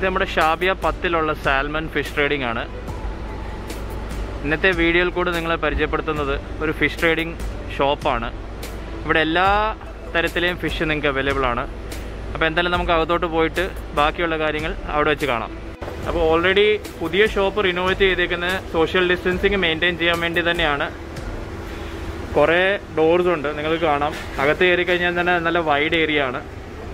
ഇത് നമ്മുടെ ഷാബിയ പത്തിലുള്ള സാൽമൺ ഫിഷ് ട്രേഡിംഗ് ആണ് ഇന്നത്തെ വീഡിയോയിൽ കൂടെ നിങ്ങളെ പരിചയപ്പെടുത്തുന്നത് ഒരു ഫിഷ് ട്രേഡിംഗ് ഷോപ്പാണ് ഇവിടെ എല്ലാ തരത്തിലെയും ഫിഷ് നിങ്ങൾക്ക് അവൈലബിൾ ആണ് അപ്പോൾ എന്തായാലും നമുക്ക് അകത്തോട്ട് പോയിട്ട് ബാക്കിയുള്ള കാര്യങ്ങൾ അവിടെ വെച്ച് കാണാം അപ്പോൾ ഓൾറെഡി പുതിയ ഷോപ്പ് റിനോവേറ്റ് ചെയ്തേക്കുന്നത് സോഷ്യൽ ഡിസ്റ്റൻസിങ് മെയിൻറ്റെയിൻ ചെയ്യാൻ വേണ്ടി തന്നെയാണ് കുറേ ഡോർസ് ഉണ്ട് നിങ്ങൾക്ക് കാണാം അകത്ത് കയറി കഴിഞ്ഞാൽ തന്നെ നല്ല വൈഡ് ഏരിയ ആണ്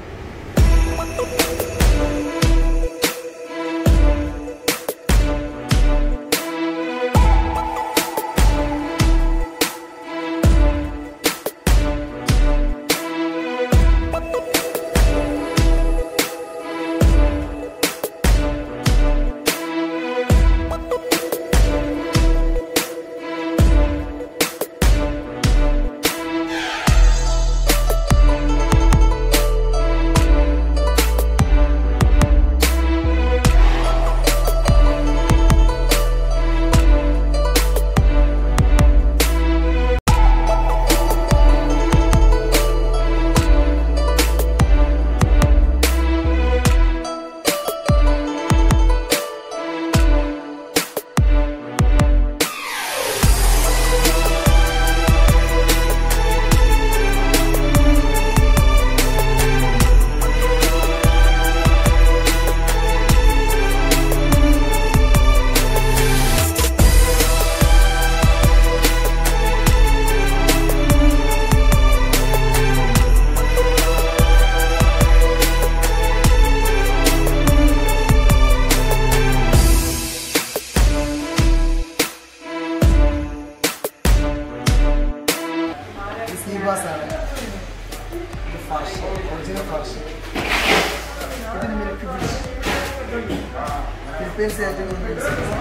ഇത് സീബാസ് ആണ് ഇത് ഫർഷ് ഒറിജിനൽ ഫർഷ് ഇതിന് മിൽക്ക് ഫിഷ് ഫിലിപ്പീൻസ് ഏറ്റവും കൂടുതൽ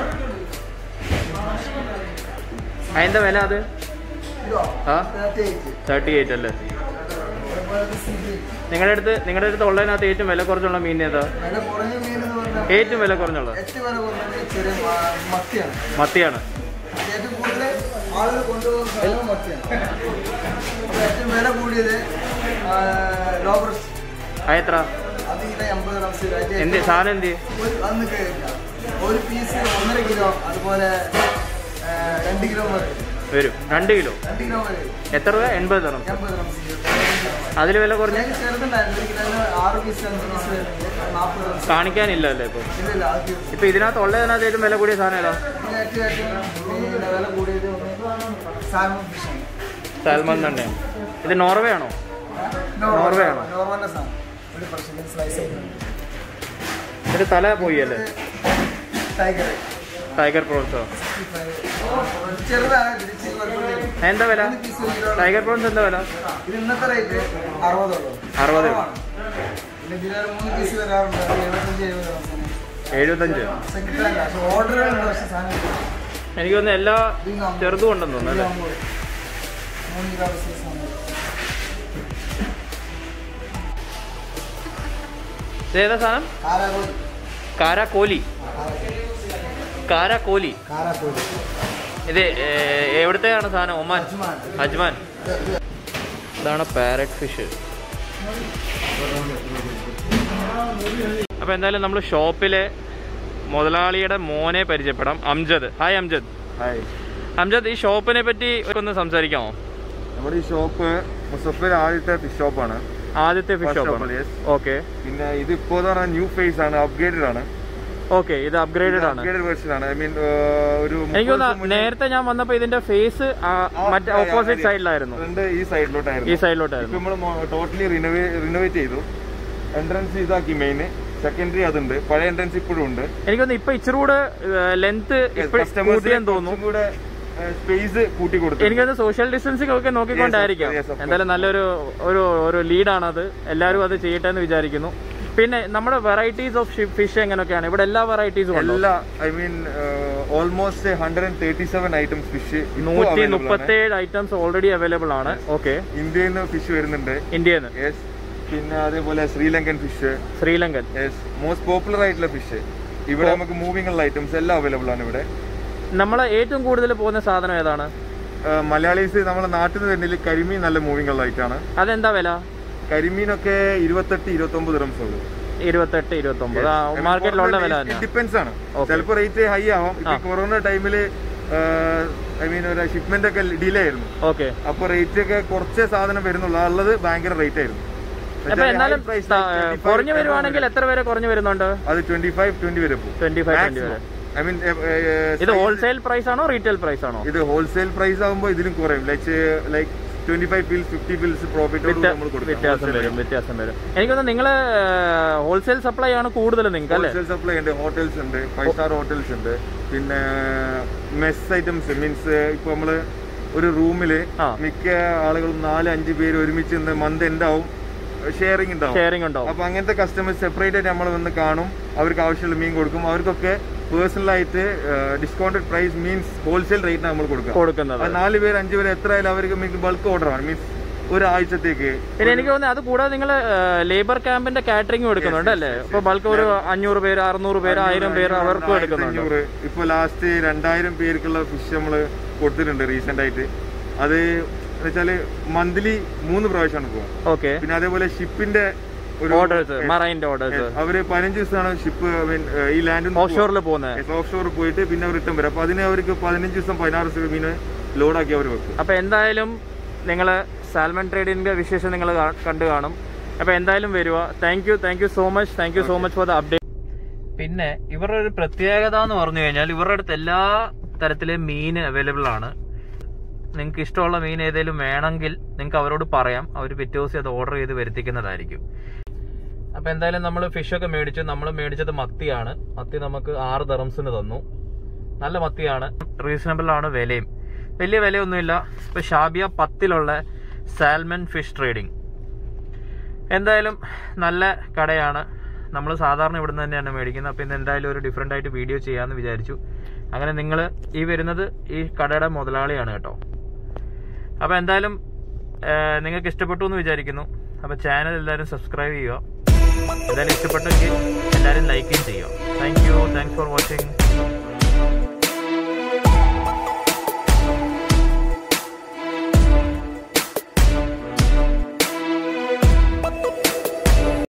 അതിൻ്റെ വില അത് ഇതോ ആ തേർട്ടി എയ്റ്റ് തേർട്ടി എയ്റ്റ് അല്ലേ അതുപോലെ ഇത് സീബി നിങ്ങളുടെ അടുത്ത് നിങ്ങളുടെ അടുത്ത് ഉള്ളതിനകത്ത് ഏറ്റവും വില കുറച്ചുള്ള മീൻ ഏതാ വില കുറഞ്ഞ മീൻ എന്ന് പറഞ്ഞാൽ ഏറ്റവും വില കുറഞ്ഞുള്ളത് ഏറ്റവും വില കുറഞ്ഞത് ചെറിയ മ- മത്തിയാണ് മത്തിയാണ് ഏറ്റവും കൂടുതൽ ആളുകൾ കൊണ്ടുപോകുന്ന സ്ഥലവും മത്തിയാണ് അപ്പോൾ ഏറ്റവും വില കൂടിയത് ലോബർസ് ആ എത്ര അത് ഇങ്ങനെ എൺപത് റംസ് എന്ത് സാധനം എന്ത് ഒരു അന്ന് കേൾക്കാം ഒരു പീസ് ഒന്നര കിലോ അതുപോലെ ആ, രണ്ട് കിലോ വരെ വരും രണ്ട് കിലോ രണ്ട് കിലോ വരെ എത്ര രൂപ എൺപത് തരണം എൺപത് റംസ് അതിൽ വില കുറഞ്ഞ ഞാൻ ചെറുതുണ്ടായിരുന്നു ഒരു കിലോന് ആറ് പീസ് അഞ്ച് പീസ് വരുന്നുണ്ട് നാൽപ്പത് റംസ് കാണിക്കാനില്ല അല്ലേ ഇപ്പോൾ ഇല്ലില്ല അത് തീർന്നു. ഇപ്പൊ ഇതിനകത്ത് ഉള്ളതിനകത്ത് ഏറ്റവും വില കൂടിയ സാധനം ഏതാ പിന്നെ ഏറ്റവും ഏറ്റവും പിന്നെ വില കൂടിയത് ഒന്ന് സാൽമൺ ഫിഷാണ് സാൽമൺ തന്നെ ഇത് നോർവേ ആണോ നോർവേ ആണോ? നോർവന്റെ സാധനം ഒരു പ്രശ്നം സ്ലൈസ് ചെയ്തിട്ടുണ്ട് ഇത് തല പോയി അല്ലേ ടൈഗർ ടൈഗർ പ്രോൺസോ ചെറുതാണ് ഇത് ഇച്ചിരി വലുപ്പമുള്ള എന്താ വില മൂന്ന് piece ഒരു കിലോ ടൈഗർ പ്രോൺസ് എന്താ വില ഇത് ഇന്നത്തെ റേറ്റ് അറുപതുള്ളൂ അറുപത്. പിന്നെ ഇതിലൊരു മൂന്ന് പീസ് വരാറുണ്ട് അത് എഴുപത്തഞ്ച് എഴുപത് റംസിന് എഴുപത്തഞ്ച് സെക്രട്ടറി പക്ഷെ ഓർഡറുകളുണ്ട് പക്ഷെ സാധനം കിട്ടും. എനിക്ക് തോന്നുന്നു എല്ലാ ഇത് നമുക്ക് ചെറുതും ഉണ്ടെന്ന് തോന്നുന്നു അല്ലേ ഇത് മൂന്ന് കിലോ പീസ് സാധനം ഇതേതാ സാധനം കാരാകോലി കാരാക്കോലി കാരാക്കോലി കാരാക്കോലി ഇത് ഏ, എവിടുത്തെയാണ് സാധനം ഒമാൻ അജ്മാൻ. അജ്മാൻ ഇതാണ് പാരറ്റ് ഫിഷ് അപ്പോൾ എന്തായാലും നമ്മൾ ഷോപ്പിലെ മുതലാളിയുടെ മോനെ പരിചയപ്പെടാം അംജദ് ഹായ് അംജദ് ഹായ് അംജദ് ഈ ഷോപ്പിനെ പറ്റി ഒന്ന് സംസാരിക്കാമോ നമ്മുടെ ഈ ഷോപ്പ് മുസഫിൽ ആദ്യത്തെ ഫിഷ് ഷോപ്പാണ് ആദ്യത്തെ ഫിഷ് First ഷോപ്പാണ് shop, yes. ഓക്കെ പിന്നെ ഇത് ഇപ്പോൾ എന്ന് പറഞ്ഞാൽ ന്യൂ ഫേസ് ആണ് അപ്ഗ്രേഡഡ് ആണ് ഓക്കെ ഇത് അപ്ഗ്രേഡഡ് ആണ് അപ്ഗ്രേഡഡ് വേർഷൻ ആണ് ഐ മീൻ ഒരു എനിക്ക് തോന്നുന്നു നേരത്തെ ഞാൻ വന്നപ്പോ ഇതിന്റെ ഫേസ് മറ്റേ ഓപ്പോസിറ്റ് സൈഡിലായിരുന്നു ഫ്രണ്ട് ഈ സൈഡിലോട്ടായിരുന്നു ഈ സൈഡിലോട്ടായിരുന്നു ഇപ്പൊ നമ്മൾ ടോട്ടലി റിനോവേ റിനോവേറ്റ് ചെയ്തു എൻട്രൻസ് ഇതാക്കി മെയിൻ സെക്കൻഡറി അതുണ്ട് പഴയ എൻട്രൻസ് ഇപ്പോഴും ഉണ്ട് എനിക്ക് തോന്നുന്നു ഇപ്പൊ ഇച്ചിരി കൂടെ ലെങ്ത് കൂട്ടിയെന്ന് തോന്നുന്നു കൂടെ സ്പേസ് കൂട്ടി കൊടുത്തു എനിക്കത് സോഷ്യൽ ഡിസ്റ്റൻസിംഗ് ഒക്കെ നോക്കിക്കൊണ്ടായിരിക്കാം Yes, of course. എന്തായാലും നല്ലൊരു ഒരു ഒരു ലീഡാണത് എല്ലാവരും അത് ചെയ്യട്ടെ എന്ന് വിചാരിക്കുന്നു പിന്നെ നമ്മുടെ വെറൈറ്റീസ് ഓഫ് ഫിഷ് എങ്ങനെയൊക്കെയാണ് ഇവിടെ എല്ലാ വെറൈറ്റീസും ഉണ്ടോ എല്ലാ I mean almost hundred and thirty seven items fish നൂറ്റി മുപ്പത്തേഴ് ഐറ്റംസ് ഓൾറെഡി അവൈലബിൾ ആണ് ഓക്കെ ഇന്ത്യയിൽ നിന്ന് ഫിഷ് വരുന്നുണ്ട് ഇന്ത്യയിൽ നിന്ന് യെസ് പിന്നെ അതേപോലെ Sri Lankan fish Sri Lankan yes most popular ആയിട്ടുള്ള ഫിഷ് ഇവിടെ നമുക്ക് മൂവിംഗ് ഉള്ള ഐറ്റംസ് എല്ലാം അവൈലബിൾ ആണ് ഇവിടെ നമ്മൾ ഏറ്റവും കൂടുതൽ പോകുന്ന സാധനം ഏതാണ് മലയാളീസ് നമ്മുടെ നാട്ടിൽ നിന്ന് വരുന്നതിൽ കരിമീൻ നല്ല മൂവിംഗ് ഉള്ള ഐറ്റാണ് അതെന്താ വില കരിമീനൊക്കെ ഇരുപത്തെട്ട് ഇരുപത്തൊമ്പത് റംസ് ഉള്ളൂ ഇരുപത്തെട്ട് ഇരുപത്തൊമ്പത് ആ മാർക്കറ്റിലുള്ള വില തന്നെ ഡിപ്പെൻസ് ആണ് Okay. ചിലപ്പോൾ റേറ്റ് ഹൈ ആവാം ഇപ്പൊ കൊറോണ ടൈമില് ഐ മീൻ ഒരു ഷിപ്മെന്റ് ഒക്കെ ഡിലേ ആയിരുന്നു ഓക്കെ അപ്പൊ റേറ്റ് ഒക്കെ കുറച്ചേ സാധനം വരുന്നുള്ളൂ ഉള്ളത് ഭയങ്കര റേറ്റ് ആയിരുന്നു അപ്പൊ എന്നാലും High price ത- like 25 കുറഞ്ഞു വരുവാണെങ്കിൽ എത്ര വരെ കുറഞ്ഞു വരുന്നുണ്ട് അത് ട്വന്റി ഫൈവ് ട്വന്റി വരെ പോകും ട്വന്റി ഫൈവ് ട്വന്റി വരെ ഐ മീൻ ഇത് ഹോൾസെയിൽ പ്രൈസ് ആണോ റീറ്റെയിൽ പ്രൈസ് ആണോ ഇത് ഹോൾസെയിൽ പ്രൈസ് ആകുമ്പോൾ ഇതിലും കുറയും like like twenty five fils fifty fils പ്രോഫിറ്റോട് നമ്മൾ വ്യത്യാസം വരും വ്യത്യാസം വരും എനിക്കൊന്ന് നിങ്ങള് ഹോൾസെയിൽ സപ്ലൈ ആണ് കൂടുതൽ നിങ്ങൾക്ക് അല്ലേ ഹോൾസെയിൽ സപ്ലൈ ഉണ്ട് ഹോട്ടൽസ് ഉണ്ട് ഫൈവ് സ്റ്റാർ ഹോട്ടൽസ് ഉണ്ട് പിന്നെ മെസ് ഐറ്റംസ് മീൻസ് ഇപ്പൊ നമ്മള് ഒരു റൂമില് ആ. മിക്ക ആളുകളും നാല് അഞ്ച് പേര് ഒരുമിച്ച് നിന്ന് മന്ത് എന്താവും ഷെയറിംഗ് ഉണ്ടാവും ഷെയറിംഗ് ഉണ്ടാവും അപ്പൊ അങ്ങനത്തെ കസ്റ്റമേഴ്സ് സെപ്പറേറ്റ് ആയിട്ട് നമ്മൾ വന്ന് കാണും അവർക്ക് ആവശ്യമുള്ള മീൻ കൊടുക്കും അവർക്കൊക്കെ പേഴ്സണൽ ആയിട്ട് ഡിസ്കൗണ്ടഡ് പ്രൈസ് മീൻസ് ഹോൾസെയിൽ റേറ്റിന് നമ്മൾ കൊടുക്കുക കൊടുക്കുന്നത് അത് നാല് പേര് അഞ്ച് പേര് എത്ര ആയാലും അവർക്ക് മീൻസ് ബൾക്ക് ഓർഡർ ആണ് മീൻസ് ഒരാഴ്ചത്തേക്ക് പിന്നെ എനിക്ക് തോന്നുന്നു അത് കൂടാതെ നിങ്ങൾ ലേബർ ക്യാമ്പിന്റെ കാറ്ററിംഗ് എടുക്കുന്നുണ്ട് അല്ലേ ഇപ്പൊ ബൾക്ക് ഒരു അഞ്ഞൂറ് പേര് അറുന്നൂറ് പേര് ആയിരം പേര് അവർക്കും എടുക്കുന്നുണ്ട് അഞ്ഞൂറ് ഇപ്പൊ ലാസ്റ്റ് രണ്ടായിരം പേർക്കുള്ള ഫിഷ് നമ്മള് കൊടുത്തിട്ടുണ്ട് റീസെന്റ് ആയിട്ട് അത് വെച്ചാല് മന്ത്ലി മൂന്ന് പ്രാവശ്യമാണ് പോകുക ഓക്കെ പിന്നെ അതേപോലെ ഷിപ്പിന്റെ ഒരു ഓർഡേഴ്സ് മറൈൻ്റെ ഓർഡേഴ്സ് അവര് പതിനഞ്ച് ദിവസമാണ് ഷിപ്പ് ഈ ലാൻഡിൽ ഓഫ് ഷോറിൽ പോകുന്നത് ഓഫ് ഷോർ പോയിട്ട് പിന്നെ റിട്ടേൺ വരും അപ്പൊ അതിന് അവർക്ക് പതിനഞ്ച് ദിവസം പതിനാറ് ദിവസം മീന് ലോഡാക്കി അവർ വെക്കും അപ്പൊ എന്തായാലും നിങ്ങൾ സാൽമൺ ട്രേഡിന്റെ വിശേഷം നിങ്ങൾ കണ്ടു കാണും അപ്പൊ എന്തായാലും വരിക thank you thank you so much thank you so much for the update പിന്നെ ഇവരുടെ ഒരു പ്രത്യേകത എന്ന് പറഞ്ഞു കഴിഞ്ഞാൽ ഇവരുടെ അടുത്ത് എല്ലാ തരത്തിലെയും മീൻ അവൈലബിൾ ആണ് നിങ്ങൾക്ക് ഇഷ്ടമുള്ള മീൻ ഏതെങ്കിലും വേണമെങ്കിൽ നിങ്ങൾക്ക് അവരോട് പറയാം അവർ പിറ്റേ ദിവസം അത് ഓർഡർ ചെയ്ത് വരുത്തിക്കുന്നതായിരിക്കും അപ്പൊ എന്തായാലും നമ്മൾ ഫിഷൊക്കെ മേടിച്ചു നമ്മൾ മേടിച്ചത് മത്തിയാണ് മത്തി നമുക്ക് ആറ് ദറംസിന് തന്നു നല്ല മത്തിയാണ് റീസണബിൾ ആണ് വിലയും വലിയ വിലയൊന്നുമില്ല ഇപ്പൊ ഷാബിയ പത്തിലുള്ള സാൽമൺ ഫിഷ് ട്രേഡിംഗ് എന്തായാലും നല്ല കടയാണ് നമ്മൾ സാധാരണ ഇവിടുന്ന് തന്നെയാണ് മേടിക്കുന്നത് അപ്പോൾ ഇന്ന് എന്തായാലും ഒരു ഡിഫറെൻ്റ് ആയിട്ട് വീഡിയോ ചെയ്യാമെന്ന് വിചാരിച്ചു അങ്ങനെ നിങ്ങൾ ഈ വരുന്നത് ഈ കടയുടെ മുതലാളിയാണ് കേട്ടോ അപ്പോൾ എന്തായാലും ഏഹ്, നിങ്ങൾക്ക് ഇഷ്ടപ്പെട്ടു എന്ന് വിചാരിക്കുന്നു അപ്പോൾ ചാനൽ എല്ലാവരും സബ്സ്ക്രൈബ് ചെയ്യുക എന്തായാലും ഇഷ്ടപ്പെട്ടെങ്കിൽ എല്ലാവരും ലൈക്കും ചെയ്യുക thank you thanks for watching